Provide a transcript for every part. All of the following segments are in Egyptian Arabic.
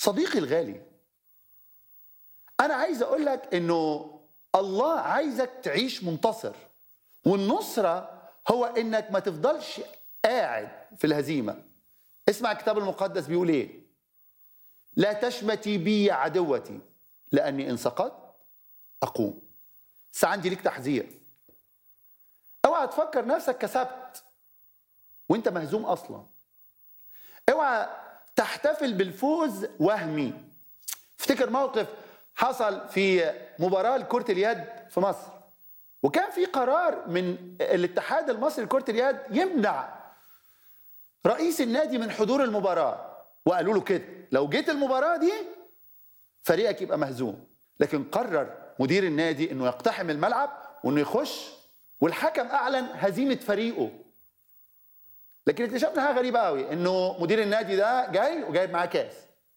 صديقي الغالي انا عايز اقول لك انه الله عايزك تعيش منتصر والنصره هو انك ما تفضلش قاعد في الهزيمه اسمع الكتاب المقدس بيقول ايه لا تشمتي بي يا عدوتي لاني ان سقطت اقوم بس عندي ليك تحذير اوعى تفكر نفسك كسبت وانت مهزوم اصلا اوعى تحتفل بالفوز وهمي افتكر موقف حصل في مباراة لكرة اليد في مصر وكان في قرار من الاتحاد المصري لكرة اليد يمنع رئيس النادي من حضور المباراة وقالوا له كده لو جيت المباراة دي فريقك يبقى مهزوم لكن قرر مدير النادي انه يقتحم الملعب وانه يخش والحكم اعلن هزيمة فريقه لكن اكتشفنا حاجه غريبه قوي انه مدير النادي ده جاي وجايب معاه كاس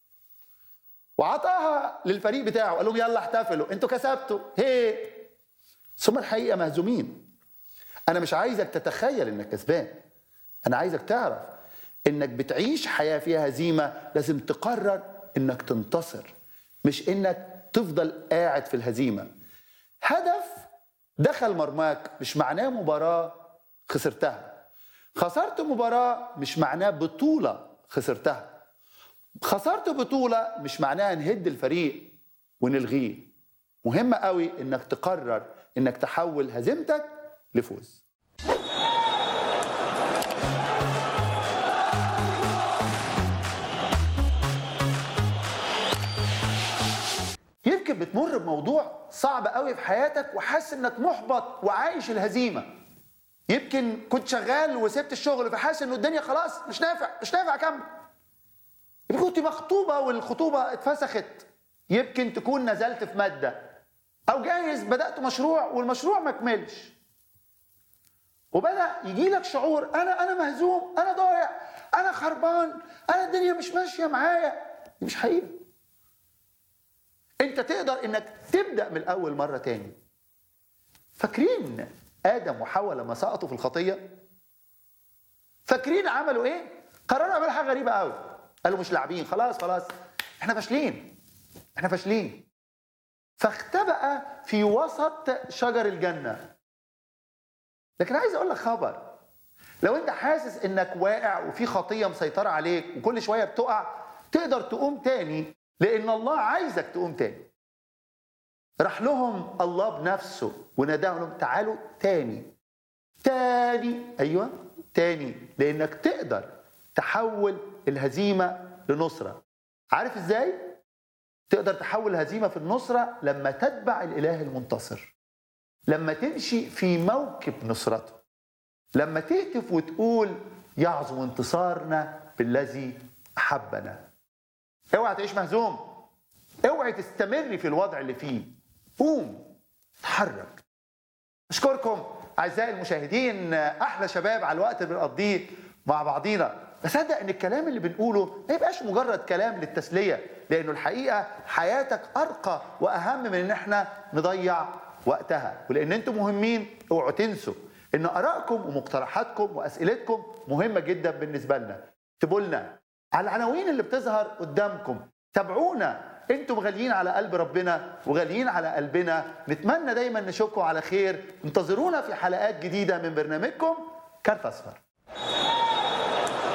وعطاها للفريق بتاعه قال لهم يلا احتفلوا انتوا كسبتوا هي ثم الحقيقه مهزومين انا مش عايزك تتخيل انك كسبان انا عايزك تعرف انك بتعيش حياه فيها هزيمه لازم تقرر انك تنتصر مش انك تفضل قاعد في الهزيمه هدف دخل مرماك مش معناه مباراه خسرتها خسرت مباراة مش معناه بطولة خسرتها خسرت بطولة مش معناها نهد الفريق ونلغيه مهم قوي انك تقرر انك تحول هزيمتك لفوز يمكن بتمر بموضوع صعب قوي في حياتك وحاسس انك محبط وعايش الهزيمه يمكن كنت شغال وسبت الشغل فحاسس انه الدنيا خلاص مش نافع مش نافع اكمل يمكن كنت مخطوبه والخطوبه اتفسخت يمكن تكون نزلت في ماده او جايز بدات مشروع والمشروع ما كملش وبدا يجي لك شعور انا انا مهزوم انا ضايع انا خربان انا الدنيا مش ماشيه معايا دي مش حقيقه انت تقدر انك تبدا من الاول مره تاني فاكرين ادم وحواء لما سقطوا في الخطيه فاكرين عملوا ايه قرروا يعملوا حاجه غريبه قوي قالوا مش لاعبين خلاص خلاص احنا فاشلين احنا فاشلين فاختبأ في وسط شجر الجنه لكن عايز اقول لك خبر لو انت حاسس انك واقع وفي خطيه مسيطره عليك وكل شويه بتقع تقدر تقوم تاني لان الله عايزك تقوم تاني راح لهم الله بنفسه وناداهم لهم تعالوا تاني تاني ايوه تاني لانك تقدر تحول الهزيمه لنصره عارف ازاي تقدر تحول الهزيمه في النصره لما تتبع الاله المنتصر لما تمشي في موكب نصرته لما تهتف وتقول يعظم انتصارنا بالذي احبنا اوعى تعيش مهزوم اوعي تستمري في الوضع اللي فيه قوم اتحرك اشكركم اعزائي المشاهدين احلى شباب على الوقت اللي بنقضيه مع بعضينا بصدق ان الكلام اللي بنقوله ما يبقاش مجرد كلام للتسليه لانه الحقيقه حياتك ارقى واهم من ان احنا نضيع وقتها ولان انتم مهمين اوعوا تنسوا ان ارائكم ومقترحاتكم واسئلتكم مهمه جدا بالنسبه لنا اكتبوا لنا على العناوين اللي بتظهر قدامكم تابعونا انتم غاليين على قلب ربنا وغاليين على قلبنا نتمنى دايما نشوفكم على خير انتظرونا في حلقات جديده من برنامجكم كارت اصفر